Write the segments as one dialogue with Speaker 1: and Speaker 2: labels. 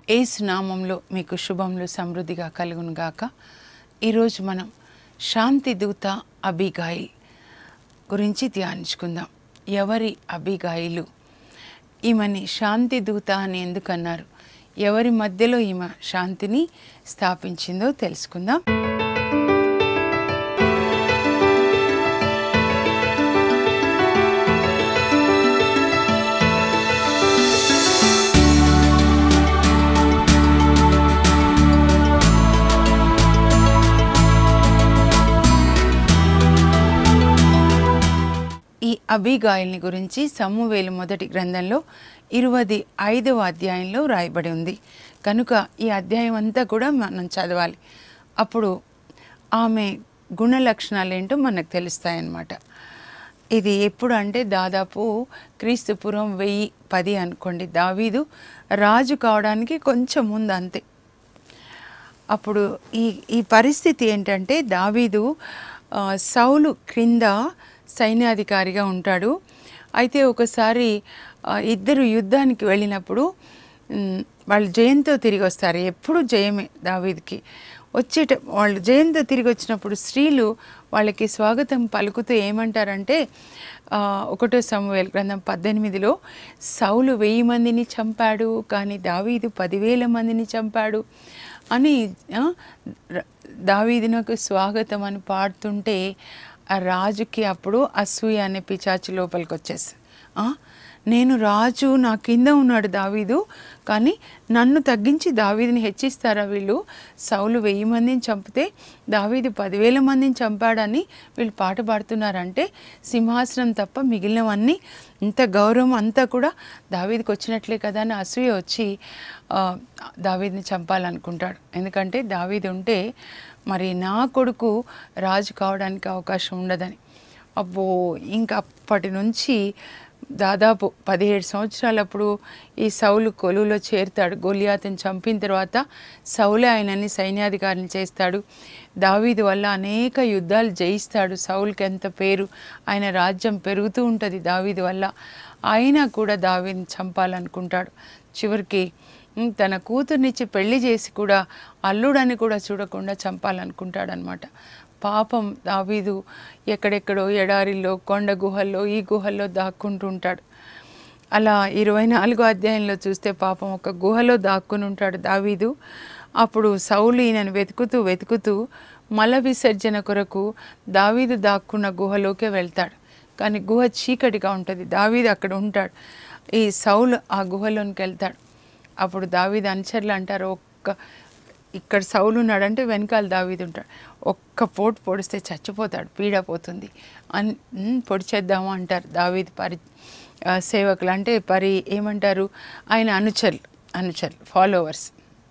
Speaker 1: ఏసు నామంలో మీకు శుభములు సమృద్ధిగా కలుగును గాక ఈరోజు మనం శాంతి దూత అబిగాయిల్ గురించి ధ్యానించుకుందాం ఎవరి అబిగాయిలు ఈమెని శాంతి దూత అని ఎందుకన్నారు ఎవరి మధ్యలో ఈమె శాంతిని స్థాపించిందో తెలుసుకుందాం ఈ అబిగాయిల్ని గురించి సమూవేలు మొదటి గ్రంథంలో ఇరవది ఐదవ అధ్యాయంలో రాయబడి ఉంది కనుక ఈ అధ్యాయం అంతా కూడా మనం చదవాలి అప్పుడు ఆమె గుణ లక్షణాలు ఏంటో మనకు తెలుస్తాయన్నమాట ఇది ఎప్పుడు అంటే దాదాపు క్రీస్తుపురం వెయ్యి పది అనుకోండి దావీదు రాజు కావడానికి కొంచెం ముందు అంతే అప్పుడు ఈ ఈ పరిస్థితి ఏంటంటే దావీదు ఆ, సౌలు క్రింద సైన్యాధికారిగా ఉంటాడు అయితే ఒకసారి ఆ, ఇద్దరు యుద్ధానికి వెళ్ళినప్పుడు ఉమ్, వాళ్ళు జయంతో తిరిగి వస్తారు ఎప్పుడు జయమే దావీద్కి వచ్చేట వాళ్ళు జయంతో తిరిగి వచ్చినప్పుడు స్త్రీలు వాళ్ళకి స్వాగతం పలుకుతూ ఏమంటారంటే ఆ, ఒకటో సమవేల గ్రంథం పద్దెనిమిదిలో సౌలు వెయ్యి మందిని చంపాడు కానీ దావీదు పదివేల మందిని చంపాడు అని ఆ, ర- దావీదునకు స్వాగతం అని పాడుతుంటే ఆ రాజుకి అప్పుడు అసూయ అనే పిచాచి లోపలికి వచ్చేసి నేను రాజు నా కింద ఉన్నాడు దావీదు కానీ నన్ను తగ్గించి దావీదుని హెచ్చిస్తారా వీళ్ళు సౌలు వెయ్యి మందిని చంపితే దావీదు పదివేల మందిని చంపాడని వీళ్ళు పాట పాడుతున్నారంటే సింహాసనం తప్ప మిగిలినవన్నీ ఇంత గౌరవం అంతా కూడా దావీదికి వచ్చినట్లే కదా అని అసూయ వచ్చి ఆ, దావీదిని చంపాలనుకుంటాడు ఎందుకంటే దావీదు ఉంటే మరి నా కొడుకు రాజు కావడానికి అవకాశం ఉండదని అబ్బో ఇంకా అప్పటి నుంచి దాదాపు పదిహేడు సంవత్సరాలప్పుడు ఈ సౌలు కొలువులో చేరుతాడు గొలియాతని చంపిన తర్వాత సౌలే ఆయనని సైన్యాధికారిని చేస్తాడు దావీదు వల్ల అనేక యుద్ధాలు జయిస్తాడు సౌల్కి ఎంత పేరు ఆయన రాజ్యం పెరుగుతూ ఉంటుంది దావీదు వల్ల అయినా కూడా దావీని చంపాలనుకుంటాడు చివరికి ఉమ్, తన కూతుర్నిచ్చి పెళ్లి చేసి కూడా అల్లుడని కూడా చూడకుండా చంపాలనుకుంటాడు అనమాట పాపం దావీదు ఎక్కడెక్కడో ఎడారిలో కొండ గుహల్లో ఈ గుహల్లో దాక్కుంటూ ఉంటాడు అలా ఇరవై నాలుగో అధ్యాయంలో చూస్తే పాపం ఒక గుహలో దాక్కుని ఉంటాడు దావీదు అప్పుడు సౌలు ఈయనను వెతుకుతూ వెతుకుతూ మల విసర్జన కొరకు దావీదు దాక్కున్న గుహలోకే వెళ్తాడు కానీ గుహ చీకటిగా ఉంటుంది దావీదు అక్కడ ఉంటాడు ఈ సౌలు ఆ గుహలోనికి వెళ్తాడు అప్పుడు దావీదు అనుచరులు అంటారు ఒక్క ఇక్కడ సౌలు ఉన్నాడంటే వెనకాల దావీదు ఉంటాడు ఒక్క పోటు పొడిస్తే చచ్చిపోతాడు పీడ పోతుంది అని "ఉమ్, పొడిచేద్దాము అంటారు దావీదు పరి ఆ, సేవకులు అంటే పరి ఏమంటారు ఆయన అనుచరులు అనుచరులు ఫాలోవర్స్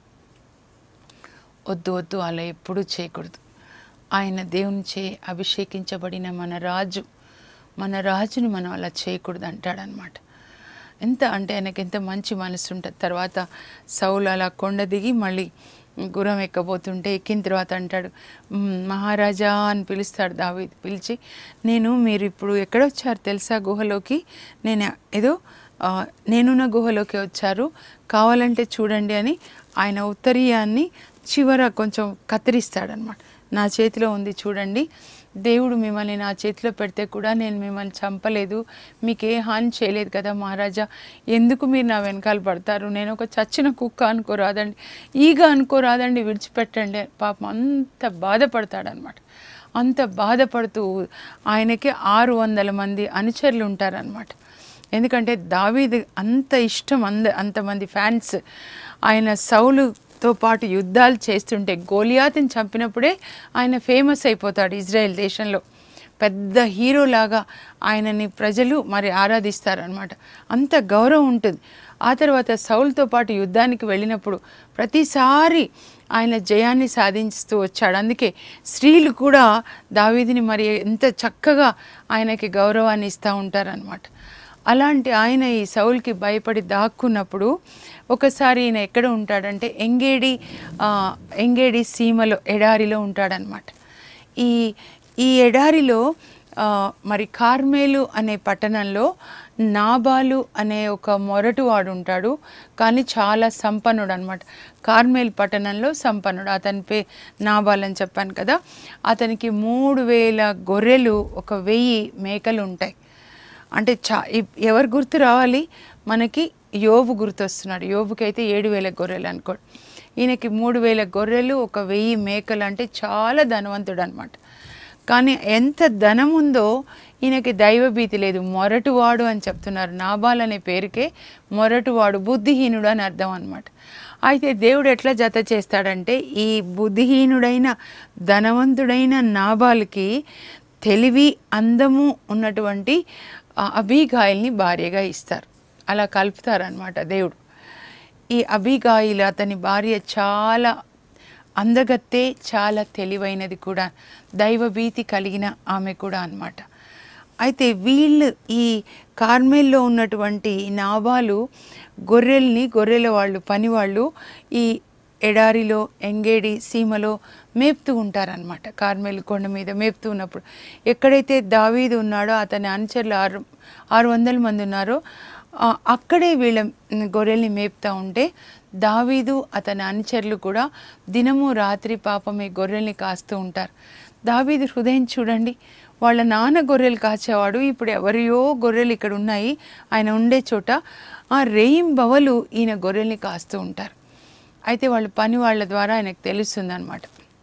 Speaker 1: వద్దు వద్దు అలా ఎప్పుడూ చేయకూడదు ఆయన దేవుని చే అభిషేకించబడిన మన రాజు మన రాజుని మనం అలా చేయకూడదు అంటాడనమాట ఎంత అంటే ఆయనకి ఎంత మంచి మనసు ఉంటుంది తర్వాత సౌలు అలా కొండ దిగి మళ్ళీ గుర్రం ఎక్కబోతుంటే ఎక్కిన తర్వాత అంటాడు "మ్, మహారాజా అని పిలుస్తాడు దావీ పిలిచి నేను మీరు ఇప్పుడు ఎక్కడొచ్చారు తెలుసా గుహలోకి నేను ఏదో ఆ, నేనున్న గుహలోకి వచ్చారు కావాలంటే చూడండి అని ఆయన ఉత్తరీయాన్ని చివర కొంచెం కత్తిరిస్తాడనమాట నా చేతిలో ఉంది చూడండి దేవుడు మిమ్మల్ని నా చేతిలో పెడితే కూడా నేను మిమ్మల్ని చంపలేదు మీకు ఏ హాని చేయలేదు కదా మహారాజా ఎందుకు మీరు నా వెనకాల పడతారు నేను ఒక చచ్చిన కుక్క అనుకోరాదండి ఈగ అనుకోరాదండి విడిచిపెట్టండి పాపం అంత బాధపడతాడనమాట అంత బాధపడుతూ ఆయనకి ఆరు వందల మంది అనుచరులు ఉంటారనమాట ఎందుకంటే దావీదు అంత ఇష్టం అంద అంతమంది ఫ్యాన్స్ ఆయన సౌలుతో పాటు యుద్ధాలు చేస్తుంటే గోలియాతిని చంపినప్పుడే ఆయన ఫేమస్ అయిపోతాడు ఇజ్రాయెల్ దేశంలో పెద్ద హీరోలాగా ఆయనని ప్రజలు మరి ఆరాధిస్తారనమాట అంత గౌరవం ఉంటుంది ఆ తర్వాత సౌల్తో పాటు యుద్ధానికి వెళ్ళినప్పుడు ప్రతిసారి ఆయన జయాన్ని సాధిస్తూ వచ్చాడు అందుకే స్త్రీలు కూడా దావీదిని మరి ఎంత చక్కగా ఆయనకి గౌరవాన్ని ఇస్తూ ఉంటారనమాట అలాంటి ఆయన ఈ సౌల్కి భయపడి దాక్కున్నప్పుడు ఒకసారి ఈయన ఎక్కడ ఉంటాడంటే ఎంగేడి ఆ, ఎంగేడి సీమలో ఎడారిలో ఉంటాడనమాట ఈ ఈ ఎడారిలో ఆ, మరి కార్మేలు అనే పట్టణంలో నాబాలు అనే ఒక మొరటువాడు ఉంటాడు కానీ చాలా సంపన్నుడు అనమాట కార్మేల్ పట్టణంలో సంపన్నుడు అతని పే నాబాల్ అని చెప్పాను కదా అతనికి మూడు వేల గొర్రెలు ఒక వెయ్యి మేకలు ఉంటాయి అంటే చా ఇప్- ఎవరు గుర్తు రావాలి మనకి యోబు గుర్తొస్తున్నాడు యోబుకి అయితే ఏడు వేల గొర్రెలు అనుకోండి ఈయనకి మూడు వేల గొర్రెలు ఒక వెయ్యి మేకలు అంటే చాలా ధనవంతుడు అనమాట కానీ ఎంత ధనం ఉందో ఈయనకి దైవభీతి లేదు మొరటువాడు అని చెప్తున్నారు నాబాల్ అనే పేరుకే మొరటువాడు బుద్ధిహీనుడు అని అర్థం అనమాట అయితే దేవుడు ఎట్లా జత చేస్తాడంటే ఈ బుద్ధిహీనుడైన ధనవంతుడైన నాబాల్కి తెలివి అందము ఉన్నటువంటి ఆ అబీగాయిల్ని భార్యగా ఇస్తారు అలా కలుపుతారనమాట దేవుడు ఈ అబీగాయిల్ అతని భార్య చాలా అందగత్తే చాలా తెలివైనది కూడా దైవభీతి కలిగిన ఆమె కూడా అన్నమాట అయితే వీళ్ళు ఈ కార్మెల్లో ఉన్నటువంటి ఈ నాబాలు గొర్రెల్ని గొర్రెల వాళ్ళు పని వాళ్ళు ఈ ఎడారిలో ఎంగేడి సీమలో మేపుతూ ఉంటారనమాట కార్మెల్ కొండ మీద మేపుతూ ఉన్నప్పుడు ఎక్కడైతే దావీదు ఉన్నాడో అతని అనుచరులు ఆరు ఆరు వందల మంది ఉన్నారో ఆ, అక్కడే వీళ్ళ గొర్రెల్ని మేపుతూ ఉంటే దావీదు అతని అనుచరులు కూడా దినము రాత్రి పాపం ఈ గొర్రెల్ని కాస్తూ ఉంటారు దావీదు హృదయం చూడండి వాళ్ళ నాన్న గొర్రెలు కాచేవాడు ఇప్పుడు ఎవరియో గొర్రెలు ఇక్కడ ఉన్నాయి ఆయన ఉండే చోట ఆ రేయింబవలు ఈయన గొర్రెల్ని కాస్తూ ఉంటారు అయితే వాళ్ళ పని వాళ్ళ ద్వారా ఆయనకు తెలుస్తుంది అనమాట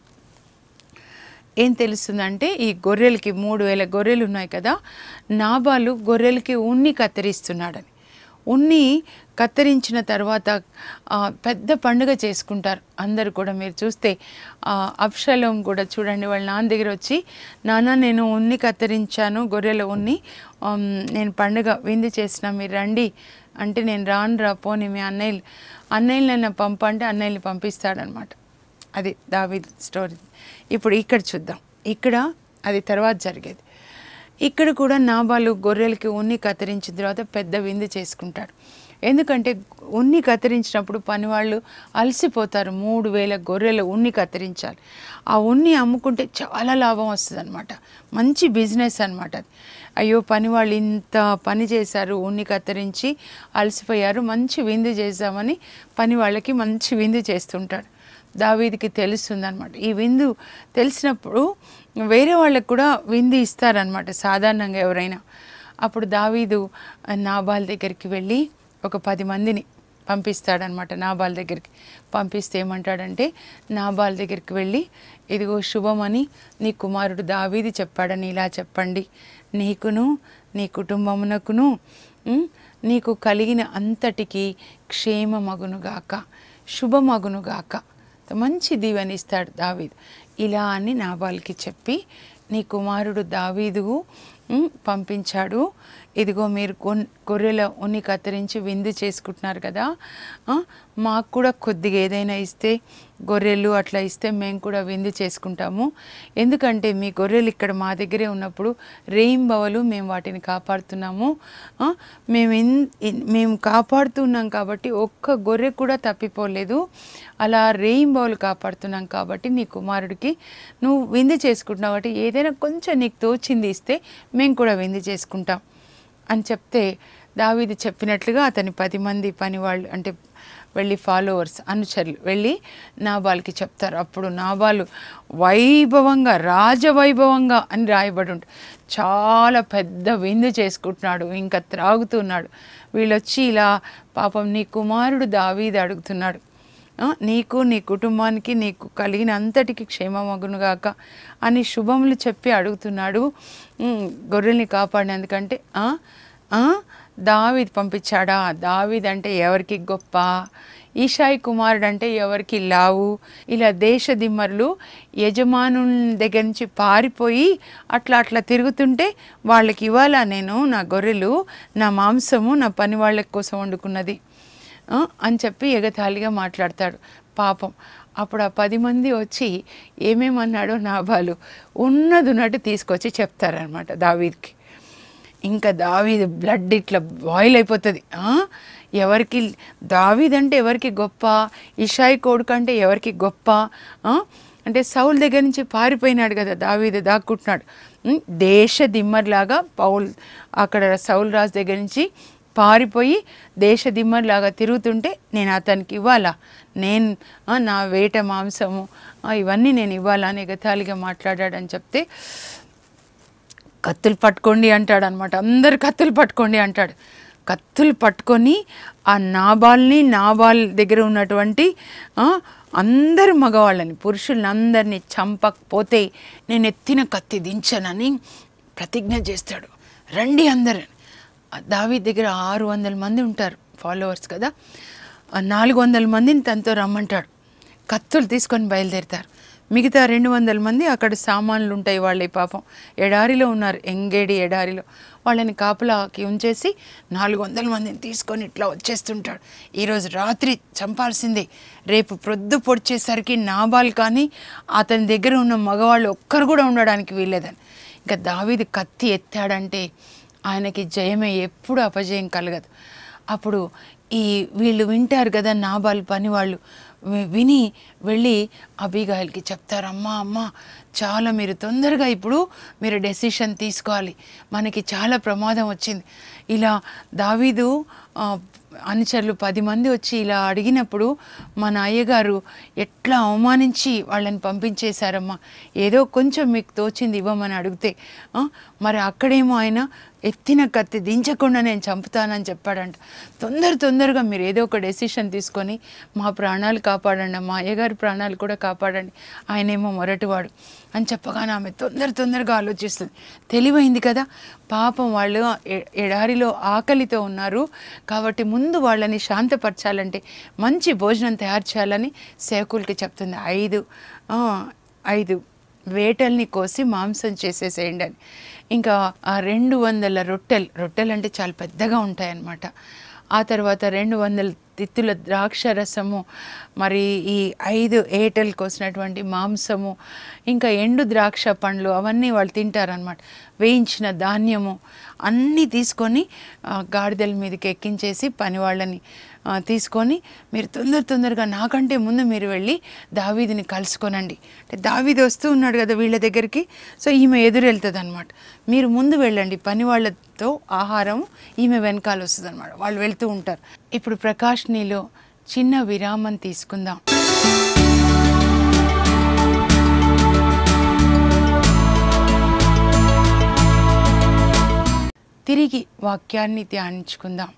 Speaker 1: ఏం తెలుస్తుందంటే ఈ గొర్రెలకి మూడు వేల గొర్రెలు ఉన్నాయి కదా నాబాలు గొర్రెలకి ఉన్ని కత్తిరిస్తున్నాడని ఉన్ని కత్తిరించిన తర్వాత ఆ, పెద్ద పండుగ చేసుకుంటారు అందరు కూడా మీరు చూస్తే ఆ, అప్షలోం కూడా చూడండి వాళ్ళ నాన్న దగ్గర వచ్చి నాన్న నేను ఉన్ని కత్తిరించాను గొర్రెల ఉన్ని ఆమ్, నేను పండుగ విందు చేసిన మీరు రండి అంటే నేను రాను రా పోని మీ అన్నయ్యలు అన్నయ్యలు నన్ను పంపంటే అన్నయ్యలు పంపిస్తాడనమాట అది దావి స్టోరీ ఇప్పుడు ఇక్కడ చూద్దాం ఇక్కడ అది తర్వాత జరిగేది ఇక్కడ కూడా నాబాలు గొర్రెలకి ఉన్ని కత్తిరించిన తర్వాత పెద్ద విందు చేసుకుంటాడు ఎందుకంటే ఉన్ని కత్తిరించినప్పుడు పనివాళ్ళు అలసిపోతారు మూడు వేల గొర్రెలు ఉన్ని కత్తిరించాలి ఆ ఉన్ని అమ్ముకుంటే చాలా లాభం వస్తుంది అనమాట మంచి బిజినెస్ అనమాట అది అయ్యో పని వాళ్ళు ఇంత పని చేశారు ఉన్ని కత్తిరించి అలసిపోయారు మంచి విందు చేద్దామని పని వాళ్ళకి మంచి విందు చేస్తుంటాడు దావీదికి తెలుస్తుంది అనమాట ఈ విందు తెలిసినప్పుడు వేరే వాళ్ళకు కూడా విందు ఇస్తారనమాట సాధారణంగా ఎవరైనా అప్పుడు దావీదు నాబాల్ దగ్గరికి వెళ్ళి ఒక పది మందిని పంపిస్తాడనమాట నాబాల్ దగ్గరికి పంపిస్తే ఏమంటాడంటే నాబాల్ దగ్గరికి వెళ్ళి ఇదిగో శుభమని నీ కుమారుడు దావీది చెప్పాడని ఇలా చెప్పండి నీకును నీ కుటుంబమునకును ఉమ్, నీకు కలిగిన అంతటికి క్షేమమగునుగాక శుభమగునుగాక మంచి దీవెనిస్తాడు దావీదు ఇలా అని నాబాల్కి చెప్పి నీ కుమారుడు దావీదు ఉమ్, పంపించాడు ఇదిగో మీరు కొన్ గొర్రెల ఉన్ని కత్తిరించి విందు చేసుకుంటున్నారు కదా ఆ, మాకు కూడా కొద్దిగా ఏదైనా ఇస్తే గొర్రెలు అట్లా ఇస్తే మేము కూడా విందు చేసుకుంటాము ఎందుకంటే మీ గొర్రెలు ఇక్కడ మా దగ్గరే ఉన్నప్పుడు రేయింబవలు మేము వాటిని కాపాడుతున్నాము ఆ, మేము ఇన్ ఇన్- మేము కాపాడుతున్నాం కాబట్టి ఒక్క గొర్రె కూడా తప్పిపోలేదు అలా రేయింబవలు కాపాడుతున్నాం కాబట్టి నీ కుమారుడికి నువ్వు విందు చేసుకుంటున్నావు కాబట్టి ఏదైనా కొంచెం నీకు తోచింది ఇస్తే మేము కూడా విందు చేసుకుంటాం అని చెప్తే దావీది చెప్పినట్లుగా అతని పది మంది పని వాళ్ళు అంటే వెళ్ళి ఫాలోవర్స్ అనుచరులు వెళ్ళి నాబాల్కి చెప్తారు అప్పుడు నాబాలు వైభవంగా రాజవైభవంగా అని రాయబడి ఉంటుంది చాలా పెద్ద విందు చేసుకుంటున్నాడు ఇంకా త్రాగుతున్నాడు వీళ్ళొచ్చి ఇలా పాపం నీ కుమారుడు దావీది అడుగుతున్నాడు ఆ, నీకు నీ కుటుంబానికి నీకు కలిగిన అంతటికి క్షేమమగునుగాక అని శుభములు చెప్పి అడుగుతున్నాడు ఉమ్, గొర్రెల్ని కాపాడినందుకంటే "ఆ, ఆ, దావీద్ పంపించాడా దావీద్ అంటే ఎవరికి గొప్ప ఈషాయి కుమారుడు అంటే ఎవరికి లావు ఇలా దేశ దిమ్మరులు యజమాను దగ్గర నుంచి పారిపోయి అట్లా అట్లా తిరుగుతుంటే వాళ్ళకి ఇవ్వాలా నేను నా గొర్రెలు నా మాంసము నా పని వాళ్ళ కోసం వండుకున్నది ఆ, అని చెప్పి ఎగతాళిగా మాట్లాడతాడు పాపం అప్పుడు ఆ పది మంది వచ్చి ఏమేమన్నాడో నాబాలు ఉన్నది ఉన్నట్టు తీసుకొచ్చి చెప్తారనమాట దావీద్కి ఇంకా దావీద్ బ్లడ్ ఇట్లా బాయిల్ అయిపోతుంది ఆ? ఎవరికి దావీద్ అంటే ఎవరికి గొప్ప ఇషాయి కొడుకు అంటే ఎవరికి గొప్ప ఆ? అంటే సౌల్ దగ్గర నుంచి పారిపోయినాడు కదా దావీదు దాక్కుంటున్నాడు ఉమ్, దేశ దిమ్మర్లాగా పౌల్ అక్కడ సౌల్ రాజు దగ్గర నుంచి పారిపోయి దేశ దిమ్మర్లాగా తిరుగుతుంటే నేను అతనికి ఇవ్వాలా నేను ఆ, నా వేట మాంసము ఆ, ఇవన్నీ నేను ఇవ్వాలా అని ఎగతాళిగా మాట్లాడాడని చెప్తే కత్తులు పట్టుకోండి అంటాడు అనమాట అందరు కత్తులు పట్టుకోండి అంటాడు కత్తులు పట్టుకొని ఆ నాబాల్ని నాబాల్ దగ్గర ఉన్నటువంటి ఆ, అందరు మగవాళ్ళని పురుషుల్ని అందరినీ చంపకపోతే నేను ఎత్తిన కత్తి దించనని ప్రతిజ్ఞ చేస్తాడు రండి అందరు దావి దగ్గర ఆరు వందల మంది ఉంటారు ఫాలోవర్స్ కదా ఆ నాలుగు వందల మందిని తనతో రమ్మంటాడు కత్తులు తీసుకొని బయలుదేరుతారు మిగతా రెండు వందల మంది అక్కడ సామాన్లు ఉంటాయి వాళ్ళ పాపం ఎడారిలో ఉన్నారు ఎంగేడి ఎడారిలో వాళ్ళని కాపలాకి ఉంచేసి నాలుగు వందల మందిని తీసుకొని ఇట్లా వచ్చేస్తుంటాడు ఈరోజు రాత్రి చంపాల్సిందే రేపు ప్రొద్దు పొడిచేసరికి నాబాల్ కానీ అతని దగ్గర ఉన్న మగవాళ్ళు ఒక్కరు కూడా ఉండడానికి వీల్లేదని ఇంకా దావీది కత్తి ఎత్తాడంటే ఆయనకి జయమే ఎప్పుడు అపజయం కలగదు అప్పుడు ఈ వీళ్ళు వింటారు కదా నాబాల్ పని వాళ్ళు వి- విని వెళ్ళి అబిగాయిల్కి చెప్తారు అమ్మా అమ్మా చాలా మీరు తొందరగా ఇప్పుడు మీరు డెసిషన్ తీసుకోవాలి మనకి చాలా ప్రమాదం వచ్చింది ఇలా దావీదు ఆ, అనుచరులు పది మంది వచ్చి ఇలా అడిగినప్పుడు మన అయ్యగారు ఎట్లా అవమానించి వాళ్ళని పంపించేశారమ్మా ఏదో కొంచెం మీకు తోచింది ఇవ్వమని అడిగితే ఆ, మరి అక్కడేమో ఆయన ఎత్తిన కత్తి దించకుండా నేను చంపుతానని చెప్పాడంట తొందర తొందరగా మీరు ఏదో ఒక డెసిషన్ తీసుకొని మా ప్రాణాలు కాపాడండి మా అయ్యగారి ప్రాణాలు కూడా కాపాడండి ఆయనేమో మొరటివాడు అని చెప్పగానే ఆమె తొందర తొందరగా ఆలోచిస్తుంది తెలివైంది కదా పాపం వాళ్ళు ఎ- ఎడారిలో ఆకలితో ఉన్నారు కాబట్టి ముందు వాళ్ళని శాంతపరచాలంటే మంచి భోజనం తయారు చేయాలని సేవకులకి చెప్తుంది ఐదు ఆ, ఐదు వేటల్ని కోసి మాంసం చేసేసేయండి అని ఇంకా ఆ రెండు వందల రొట్టెలు రొట్టెలు అంటే చాలా పెద్దగా ఉంటాయన్నమాట ఆ తర్వాత రెండు వందల తిత్తుల ద్రాక్ష రసము మరి ఈ ఐదు ఏటలు కోసినటువంటి మాంసము ఇంకా ఎండు ద్రాక్ష పండ్లు అవన్నీ వాళ్ళు తింటారనమాట వేయించిన ధాన్యము అన్నీ తీసుకొని ఆ, గాడిదల మీదకి ఎక్కించేసి పని వాళ్ళని ఆ, తీసుకొని మీరు తొందర తొందరగా నాకంటే ముందు మీరు వెళ్ళి దావీదిని కలుసుకొనండి అంటే దావీది వస్తూ ఉన్నాడు కదా వీళ్ళ దగ్గరికి సో ఈమె ఎదురు వెళ్తుంది అనమాట మీరు ముందు వెళ్ళండి పని వాళ్ళతో ఆహారం ఈమె వెనకాల వస్తుంది అనమాట వాళ్ళు వెళ్తూ ఉంటారు ఇప్పుడు ప్రకాష్నిలో చిన్న విరామం తీసుకుందాం తిరిగి వాక్యాన్ని ధ్యానించుకుందాం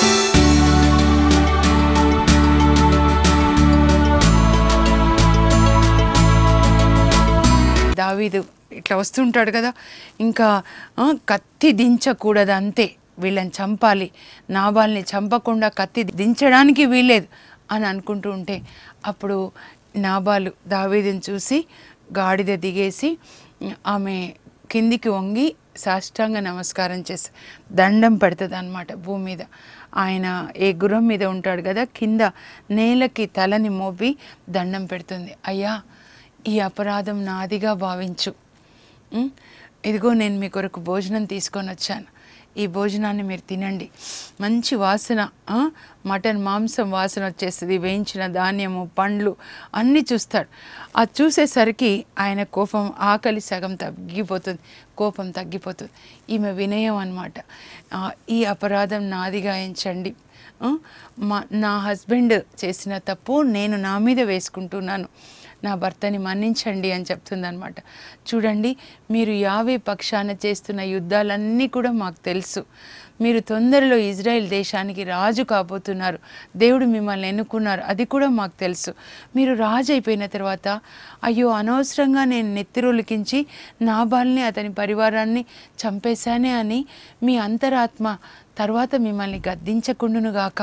Speaker 1: దావీదు ఇట్లా వస్తుంటాడు కదా ఇంకా ఆ, కత్తి దించకూడదు అంతే వీళ్ళని చంపాలి నాబాల్ని చంపకుండా కత్తి దించడానికి వీల్లేదు అని అనుకుంటూ ఉంటే అప్పుడు నాబాలు దావీదుని చూసి గాడిద దిగేసి ఆమె కిందికి వంగి సాష్టాంగ నమస్కారం చేసి దండం పెడుతుంది అనమాట భూమి మీద ఆయన ఏ గుర్రం మీద ఉంటాడు కదా కింద నేలకి తలని మోపి దండం పెడుతుంది అయ్యా ఈ అపరాధం నాదిగా భావించు ఉం? ఇదిగో నేను మీ కొరకు భోజనం తీసుకొని వచ్చాను ఈ భోజనాన్ని మీరు తినండి మంచి వాసన ఆ? మటన్ మాంసం వాసన వచ్చేస్తుంది వేయించిన ధాన్యము పండ్లు అన్నీ చూస్తాడు అది చూసేసరికి ఆయన కోపం ఆకలి సగం తగ్గిపోతుంది కోపం తగ్గిపోతుంది ఈమె వినయం అనమాట ఈ అపరాధం నాదిగా ఎంచండి ఆ? మా నా హస్బెండ్ చేసిన తప్పు నేను నా మీద వేసుకుంటున్నాను నా భర్తని మన్నించండి అని చెప్తుందనమాట చూడండి మీరు యావే పక్షాన చేస్తున్న యుద్ధాలన్నీ కూడా మాకు తెలుసు మీరు తొందరలో ఇజ్రాయెల్ దేశానికి రాజు కాబోతున్నారు దేవుడు మిమ్మల్ని ఎన్నుకున్నారు అది కూడా మాకు తెలుసు మీరు రాజు అయిపోయిన తర్వాత అయ్యో అనవసరంగా నేను నెత్తిరొలికించి నాబాల్ని అతని పరివారాన్ని చంపేశానే అని మీ అంతరాత్మ తర్వాత మిమ్మల్ని గద్దించకుండునుగాక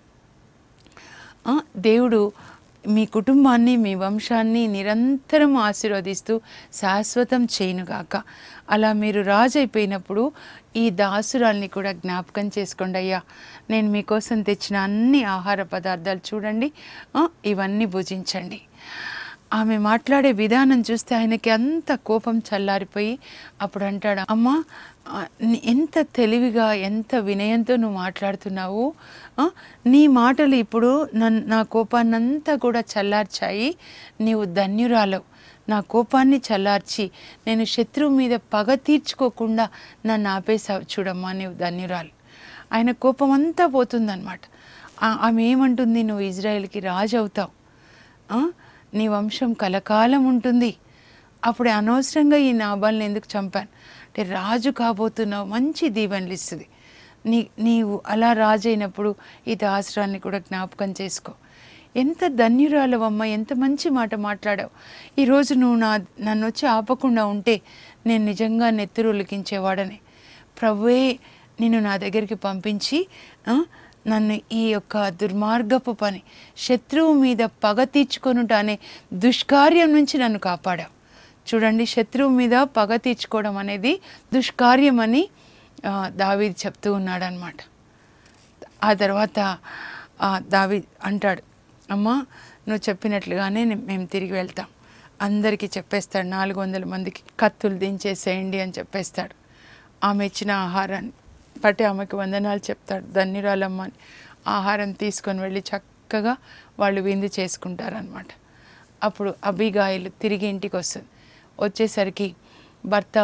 Speaker 1: ఆ, దేవుడు మీ కుటుంబాన్ని మీ వంశాన్ని నిరంతరం ఆశీర్వదిస్తూ శాశ్వతం చేయనుగాక అలా మీరు రాజు అయిపోయినప్పుడు ఈ దాసురాల్ని కూడా జ్ఞాపకం చేసుకోండి అయ్యా నేను మీకోసం తెచ్చిన అన్ని ఆహార పదార్థాలు చూడండి ఆ, ఇవన్నీ భుజించండి ఆమె మాట్లాడే విధానం చూస్తే ఆయనకి అంత కోపం చల్లారిపోయి అప్పుడు అంటాడు అమ్మా ఆ, నీ- ఎంత తెలివిగా ఎంత వినయంతో నువ్వు మాట్లాడుతున్నావు ఆ, నీ మాటలు ఇప్పుడు నన్ నా కోపాన్నంతా కూడా చల్లార్చాయి నీవు ధన్యురాలవు నా కోపాన్ని చల్లార్చి నేను శత్రువు మీద పగ తీర్చుకోకుండా నన్ను ఆపేసావు చూడమ్మా నీవు ధన్యురాలు ఆయన కోపం అంతా పోతుందన్నమాట ఆ- ఆమె ఏమంటుంది నువ్వు ఇజ్రాయెల్కి రాజు అవుతావు ఆ? నీ వంశం కలకాలం ఉంటుంది అప్పుడు అనవసరంగా ఈ నాబాల్ని ఎందుకు చంపాను అంటే రాజు కాబోతున్నావు మంచి దీవెనలు ఇస్తుంది నీ నీవు అలా రాజు అయినప్పుడు ఈ దాసరాల్ని కూడా జ్ఞాపకం చేసుకో ఎంత ధన్యురాలవమ్మ ఎంత మంచి మాట మాట్లాడావు ఈరోజు నువ్వు నా నన్ను వచ్చి ఆపకుండా ఉంటే నేను నిజంగా నెత్తురు ఉలికించేవాడని ప్రభువే నిన్ను నా దగ్గరికి పంపించి ఆ, నన్ను ఈ యొక్క దుర్మార్గపు పని శత్రువు మీద పగ తీర్చుకొనుట అనే దుష్కార్యం నుంచి నన్ను కాపాడావు చూడండి శత్రువు మీద పగ తీర్చుకోవడం అనేది దుష్కార్యం అని ఆ, దావీదు చెప్తూ ఉన్నాడనమాట ఆ తర్వాత ఆ దావి అంటాడు అమ్మా నువ్వు చెప్పినట్లుగానే నే- మేము తిరిగి వెళ్తాం అందరికీ చెప్పేస్తాడు నాలుగు వందల మందికి కత్తులు దించేసేయండి అని చెప్పేస్తాడు ఆమె ఇచ్చిన ఆహారాన్ని బట్టి ఆమెకు వందనాలు చెప్తాడు ధన్యురాలమ్మ అని ఆహారం తీసుకొని వెళ్ళి చక్కగా వాళ్ళు విందు చేసుకుంటారనమాట అప్పుడు అబిగాయిలు తిరిగి ఇంటికి వస్తుంది వచ్చేసరికి భర్త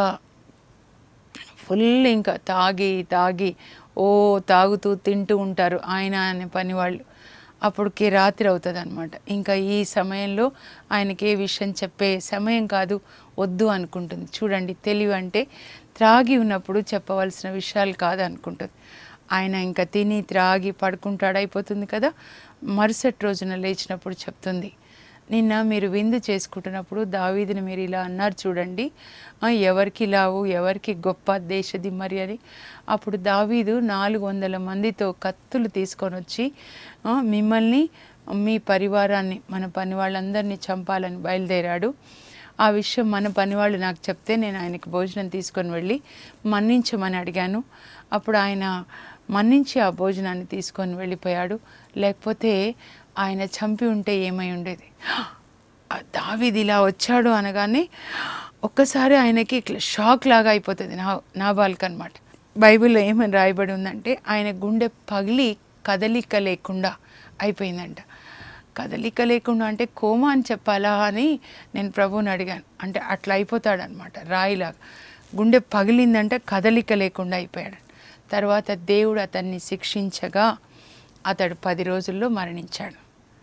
Speaker 1: ఫుల్ ఇంకా తాగి తాగి ఓ తాగుతూ తింటూ ఉంటారు ఆయన అనే పని వాళ్ళు అప్పటికి రాత్రి అవుతుంది అనమాట ఇంకా ఈ సమయంలో ఆయనకి ఏ విషయం చెప్పే సమయం కాదు వద్దు అనుకుంటుంది చూడండి తెలివి అంటే త్రాగి ఉన్నప్పుడు చెప్పవలసిన విషయాలు కాదు అనుకుంటుంది ఆయన ఇంకా తిని త్రాగి పడుకుంటాడు అయిపోతుంది కదా మరుసటి రోజున లేచినప్పుడు చెప్తుంది నిన్న మీరు విందు చేసుకుంటున్నప్పుడు దావీదుని మీరు ఇలా అన్నారు చూడండి ఆ, ఎవరికి లావు ఎవరికి గొప్ప దేశదిమ్మరి అని అప్పుడు దావీదు నాలుగు వందల మందితో కత్తులు తీసుకొని వచ్చి ఆ, మిమ్మల్ని మీ పరివారాన్ని మన పని వాళ్ళందరినీ చంపాలని బయలుదేరాడు ఆ విషయం మన పనివాళ్ళు నాకు చెప్తే నేను ఆయనకి భోజనం తీసుకొని వెళ్ళి మన్నించమని అడిగాను అప్పుడు ఆయన మన్నించి ఆ భోజనాన్ని తీసుకొని వెళ్ళిపోయాడు లేకపోతే ఆయన చంపి ఉంటే ఏమై ఉండేది ఆ దావీది ఇలా వచ్చాడు అనగానే ఒక్కసారి ఆయనకి ఇట్లా షాక్ లాగా అయిపోతుంది నా నాబాల్కి అనమాట బైబిల్లో ఏమని రాయబడి ఉందంటే ఆయన గుండె పగిలి కదలిక లేకుండా అయిపోయిందంట కదలిక లేకుండా అంటే కోమా అని చెప్పాలా అని నేను ప్రభువుని అడిగాను అంటే అట్లా అయిపోతాడనమాట రాయిలాగా గుండె పగిలిందంటే కదలిక లేకుండా అయిపోయాడు తర్వాత దేవుడు అతన్ని శిక్షించగా అతడు పది రోజుల్లో మరణించాడు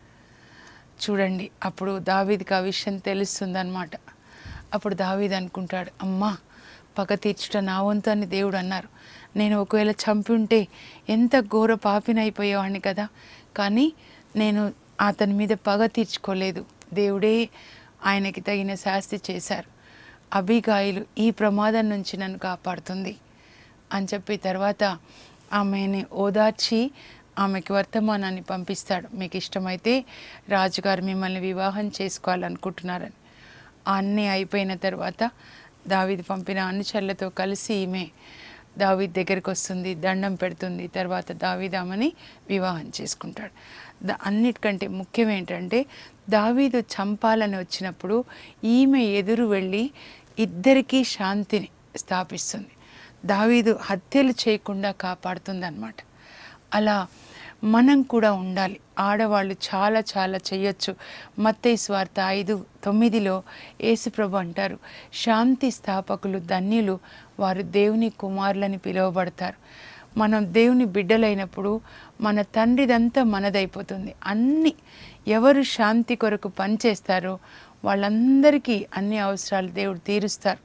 Speaker 1: చూడండి అప్పుడు దావీదికి ఆ విషయం తెలుస్తుందన్నమాట అప్పుడు దావీద్ అనుకుంటాడు అమ్మా పగ తీర్చుట నా వంతు అని దేవుడు అన్నారు నేను ఒకవేళ చంపి ఉంటే ఎంత ఘోర పాపినైపోయేవాడిని కదా కానీ నేను అతని మీద పగ తీర్చుకోలేదు దేవుడే ఆయనకి తగిన శాస్తి చేశారు అభిగాయులు ఈ ప్రమాదం నుంచి నన్ను కాపాడుతుంది అని చెప్పి తర్వాత ఆమెని ఓదార్చి ఆమెకి వర్తమానాన్ని పంపిస్తాడు మీకు ఇష్టమైతే రాజుగారు మిమ్మల్ని వివాహం చేసుకోవాలనుకుంటున్నారని అన్నీ అయిపోయిన తర్వాత దావీది పంపిన అనుచరులతో కలిసి ఈమె దావీద్ దగ్గరికి వస్తుంది దండం పెడుతుంది తర్వాత దావీద్ ఆమెని వివాహం చేసుకుంటాడు ద అన్నిటికంటే ముఖ్యం ఏంటంటే దావీదు చంపాలని వచ్చినప్పుడు ఈమె ఎదురు వెళ్ళి ఇద్దరికీ శాంతిని స్థాపిస్తుంది దావీదు హత్యలు చేయకుండా కాపాడుతుంది అనమాట అలా మనం కూడా ఉండాలి ఆడవాళ్ళు చాలా చాలా చేయొచ్చు మత్తయి స్వార్థ ఐదు తొమ్మిదిలో యేసుప్రభు అంటారు శాంతి స్థాపకులు ధన్యులు వారు దేవుని కుమారులని పిలువబడతారు మనం దేవుని బిడ్డలైనప్పుడు మన తండ్రిదంతా మనదైపోతుంది అన్ని ఎవరు శాంతి కొరకు పనిచేస్తారో వాళ్ళందరికీ అన్ని అవసరాలు దేవుడు తీరుస్తారు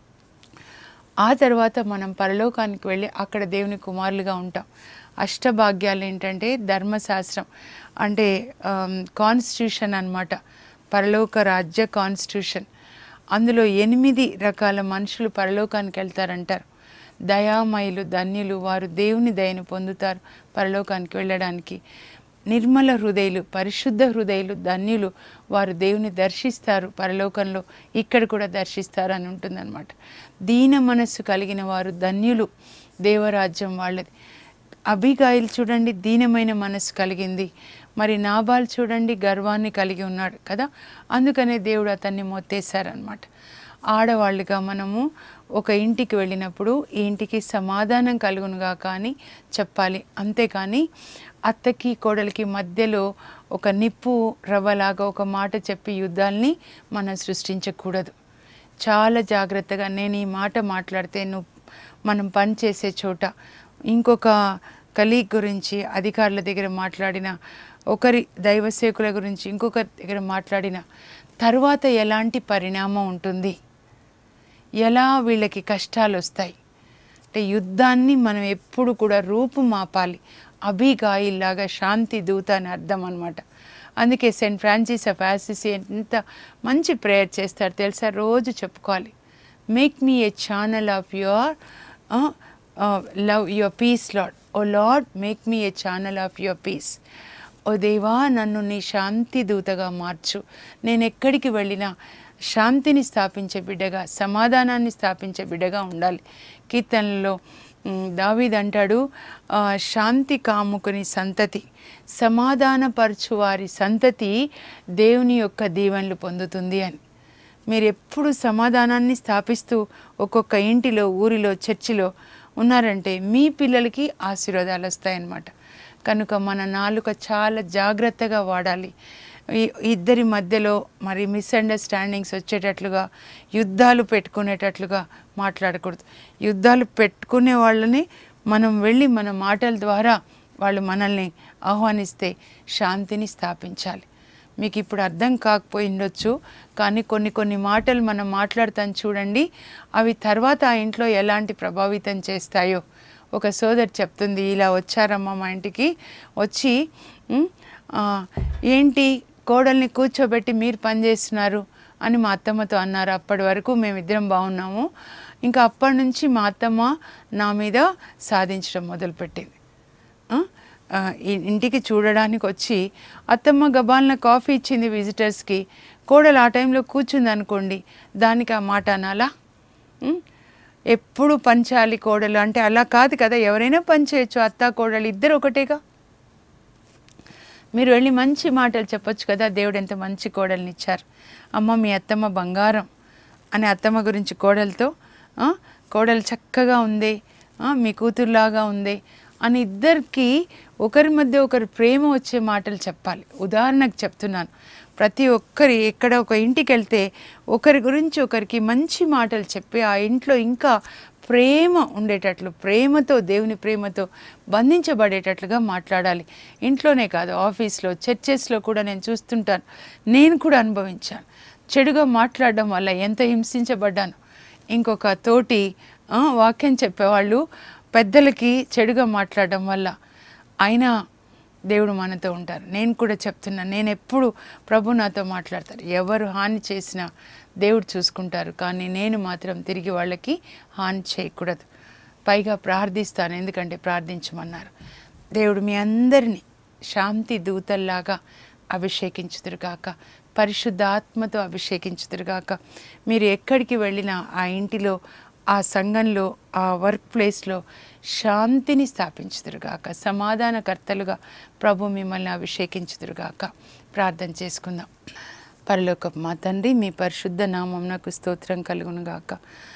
Speaker 1: ఆ తర్వాత మనం పరలోకానికి వెళ్ళి అక్కడ దేవుని కుమారులుగా ఉంటాం అష్టభాగ్యాలు ఏంటంటే ధర్మశాస్త్రం అంటే కాన్స్టిట్యూషన్ అన్నమాట పరలోక రాజ్య కాన్స్టిట్యూషన్ అందులో ఎనిమిది రకాల మనుషులు పరలోకానికి వెళ్తారంటారు దయామయులు ధన్యులు వారు దేవుని దయను పొందుతారు పరలోకానికి వెళ్ళడానికి నిర్మల హృదయులు పరిశుద్ధ హృదయులు ధన్యులు వారు దేవుని దర్శిస్తారు పరలోకంలో ఇక్కడ కూడా దర్శిస్తారు అని ఉంటుందన్నమాట దీన మనస్సు కలిగిన వారు ధన్యులు దేవరాజ్యం వాళ్ళది అభిగాయిలు చూడండి దీనమైన మనస్సు కలిగింది మరి నాబాల్ చూడండి గర్వాన్ని కలిగి ఉన్నాడు కదా అందుకనే దేవుడు అతన్ని మొత్తేశారనమాట ఆడవాళ్ళుగా మనము ఒక ఇంటికి వెళ్ళినప్పుడు ఈ ఇంటికి సమాధానం కలుగునుగా కానీ చెప్పాలి అంతేకాని అత్తకి కోడలికి మధ్యలో ఒక నిప్పు రవ్వలాగా ఒక మాట చెప్పి యుద్ధాల్ని మనం సృష్టించకూడదు చాలా జాగ్రత్తగా నేను ఈ మాట మాట్లాడితే నువ్వు మనం పని చేసే చోట ఇంకొక కలీగ్ గురించి అధికారుల దగ్గర మాట్లాడిన ఒకరి దైవసేకుల గురించి ఇంకొకరి దగ్గర మాట్లాడిన తర్వాత ఎలాంటి పరిణామం ఉంటుంది ఎలా వీళ్ళకి కష్టాలు వస్తాయి అంటే యుద్ధాన్ని మనం ఎప్పుడు కూడా రూపు మాపాలి అభిగాయిల్లాగా శాంతి దూత అని అర్థం అనమాట అందుకే సెయింట్ ఫ్రాన్సిస్ ఆఫ్ యాసిసి ఎంత మంచి ప్రేయర్ చేస్తారు తెలుసా రోజు చెప్పుకోవాలి make me a channel of your love your peace lord o lord make me a channel of your peace o దేవా నన్ను నీ శాంతి దూతగా మార్చు నేను ఎక్కడికి వెళ్ళినా శాంతిని స్థాపించే బిడ్డగా సమాధానాన్ని స్థాపించే బిడ్డగా ఉండాలి కీర్తనలో ఉమ్, దావీద్ అంటాడు ఆ, శాంతి కాముకుని సంతతి సమాధానపరచు వారి సంతతి దేవుని యొక్క దీవెనలు పొందుతుంది అని మీరు ఎప్పుడు సమాధానాన్ని స్థాపిస్తూ ఒక్కొక్క ఇంటిలో ఊరిలో చర్చిలో ఉన్నారంటే మీ పిల్లలకి ఆశీర్వాదాలు వస్తాయన్నమాట కనుక మన నాలుక చాలా జాగ్రత్తగా వాడాలి ఈ- ఇద్దరి మధ్యలో మరి మిస్అండర్స్టాండింగ్స్ వచ్చేటట్లుగా యుద్ధాలు పెట్టుకునేటట్లుగా మాట్లాడకూడదు యుద్ధాలు పెట్టుకునే వాళ్ళని మనం వెళ్ళి మన మాటల ద్వారా వాళ్ళు మనల్ని ఆహ్వానిస్తే శాంతిని స్థాపించాలి మీకు ఇప్పుడు అర్థం కాకపోయి ఉండొచ్చు కానీ కొన్ని కొన్ని మాటలు మనం మాట్లాడతాం చూడండి అవి తర్వాత ఆ ఇంట్లో ఎలాంటి ప్రభావితం చేస్తాయో ఒక సోదరి చెప్తుంది ఇలా వచ్చారమ్మా మా ఇంటికి వచ్చి "ఉమ్, ఆ, ఏంటి కోడల్ని కూర్చోబెట్టి మీరు పని చేస్తున్నారు అని మా అత్తమ్మతో అన్నారు అప్పటి వరకు మేమిద్దరం బాగున్నాము ఇంకా అప్పటి నుంచి మా అత్తమ్మ నా మీద సాధించడం మొదలుపెట్టింది ఆ? ఆ, ఈ- ఇంటికి చూడడానికి వచ్చి అత్తమ్మ గబాలన కాఫీ ఇచ్చింది విజిటర్స్కి కోడలు ఆ టైంలో కూర్చుంది అనుకోండి దానికి ఆ మాట అనాలా ఉం? ఎప్పుడు పంచాలి కోడలు అంటే అలా కాదు కదా ఎవరైనా పని చేయొచ్చు అత్త కోడలు ఇద్దరు ఒకటేగా మీరు వెళ్ళి మంచి మాటలు చెప్పొచ్చు కదా దేవుడు ఎంత మంచి కోడల్ని ఇచ్చారు అమ్మ మీ అత్తమ్మ బంగారం అని అత్తమ్మ గురించి కోడలతో "ఆ, కోడలు చక్కగా ఉంది ఆ, మీ కూతురులాగా ఉంది అని ఇద్దరికి ఒకరి మధ్య ఒకరి ప్రేమ వచ్చే మాటలు చెప్పాలి ఉదాహరణకు చెప్తున్నాను ప్రతి ఒక్కరి ఎక్కడ ఒక ఇంటికి వెళ్తే ఒకరి గురించి ఒకరికి మంచి మాటలు చెప్పి ఆ ఇంట్లో ఇంకా ప్రేమ ఉండేటట్లు ప్రేమతో దేవుని ప్రేమతో బంధించబడేటట్లుగా మాట్లాడాలి ఇంట్లోనే కాదు ఆఫీస్లో చర్చెస్లో కూడా నేను చూస్తుంటాను నేను కూడా అనుభవించాను చెడుగా మాట్లాడడం వల్ల ఎంత హింసించబడ్డాను ఇంకొక తోటి ఆ, వాక్యం చెప్పేవాళ్ళు పెద్దలకి చెడుగా మాట్లాడడం వల్ల అయినా దేవుడు మనతో ఉంటారు నేను కూడా చెప్తున్నాను నేను ఎప్పుడు ప్రభు నాతో మాట్లాడతారు ఎవరు హాని చేసినా దేవుడు చూసుకుంటారు కానీ నేను మాత్రం తిరిగి వాళ్ళకి హాని చేయకూడదు పైగా ప్రార్థిస్తాను ఎందుకంటే ప్రార్థించమన్నారు దేవుడు మీ అందరినీ శాంతి దూతల్లాగా అభిషేకించుదురుగాక పరిశుద్ధ ఆత్మతో అభిషేకించుదురుగాక మీరు ఎక్కడికి వెళ్ళినా ఆ ఇంటిలో ఆ సంఘంలో ఆ వర్క్ ప్లేస్లో శాంతిని స్థాపించుదురుగాక సమాధానకర్తలుగా ప్రభు మిమ్మల్ని అభిషేకించుదురుగాక ప్రార్థన చేసుకుందాం పరలోక మా తండ్రి మీ పరిశుద్ధ నామంనకు స్తోత్రం కలుగునుగాక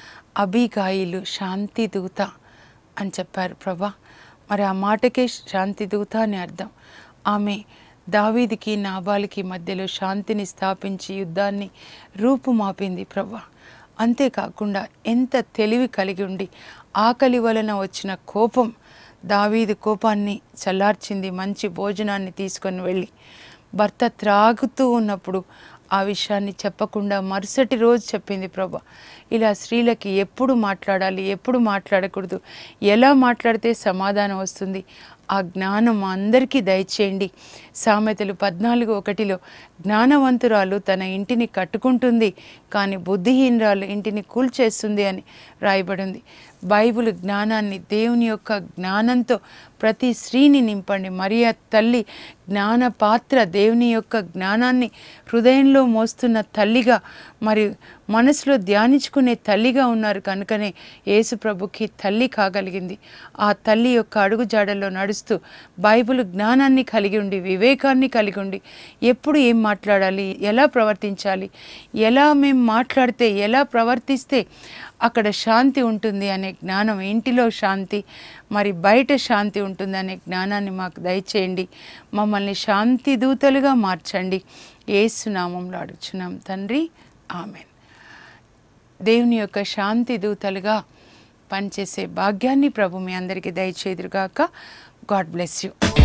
Speaker 1: అభిగాయిలు శాంతి దూత అని చెప్పారు ప్రభా మరి ఆ మాటకే శాంతి దూత అని అర్థం ఆమె దావీదికి నాబాలికి మధ్యలో శాంతిని స్థాపించి యుద్ధాన్ని రూపుమాపింది ప్రభా అంతేకాకుండా ఎంత తెలివి కలిగి ఉండి ఆకలి వలన వచ్చిన కోపం దావీదు కోపాన్ని చల్లార్చింది మంచి భోజనాన్ని తీసుకొని వెళ్ళి భర్త త్రాగుతూ ఉన్నప్పుడు ఆ విషయాన్ని చెప్పకుండా మరుసటి రోజు చెప్పింది ప్రభా ఇలా స్త్రీలకి ఎప్పుడు మాట్లాడాలి ఎప్పుడు మాట్లాడకూడదు ఎలా మాట్లాడితే సమాధానం వస్తుంది ఆ జ్ఞానం మా అందరికీ దయచేయండి సామెతలు పద్నాలుగు ఒకటిలో జ్ఞానవంతురాలు తన ఇంటిని కట్టుకుంటుంది కానీ బుద్ధిహీనరాలు ఇంటిని కూల్చేస్తుంది అని రాయబడింది బైబిల్ జ్ఞానాన్ని దేవుని యొక్క జ్ఞానంతో ప్రతి స్త్రీని నింపండి మరియా తల్లి జ్ఞాన పాత్ర దేవుని యొక్క జ్ఞానాన్ని హృదయంలో మోస్తున్న తల్లిగా మరి మనసులో ధ్యానించుకునే తల్లిగా ఉన్నారు కనుకనే యేసు ప్రభుకి తల్లి కాగలిగింది ఆ తల్లి యొక్క అడుగు జాడల్లో నడుస్తూ చూస్తూ బైబిల్ జ్ఞానాన్ని కలిగి ఉండి వివేకాన్ని కలిగి ఉండి ఎప్పుడు ఏం మాట్లాడాలి ఎలా ప్రవర్తించాలి ఎలా మేము మాట్లాడితే ఎలా ప్రవర్తిస్తే అక్కడ శాంతి ఉంటుంది అనే జ్ఞానం ఇంటిలో శాంతి మరి బయట శాంతి ఉంటుంది అనే జ్ఞానాన్ని మాకు దయచేయండి మమ్మల్ని శాంతి దూతలుగా మార్చండి ఏసునామంలో అడుగుచున్నాం తండ్రి ఆమెన్ దేవుని యొక్క శాంతి దూతలుగా పనిచేసే భాగ్యాన్ని ప్రభు మీ అందరికీ దయచేదురుగాక గాడ్ బ్లెస్ యూ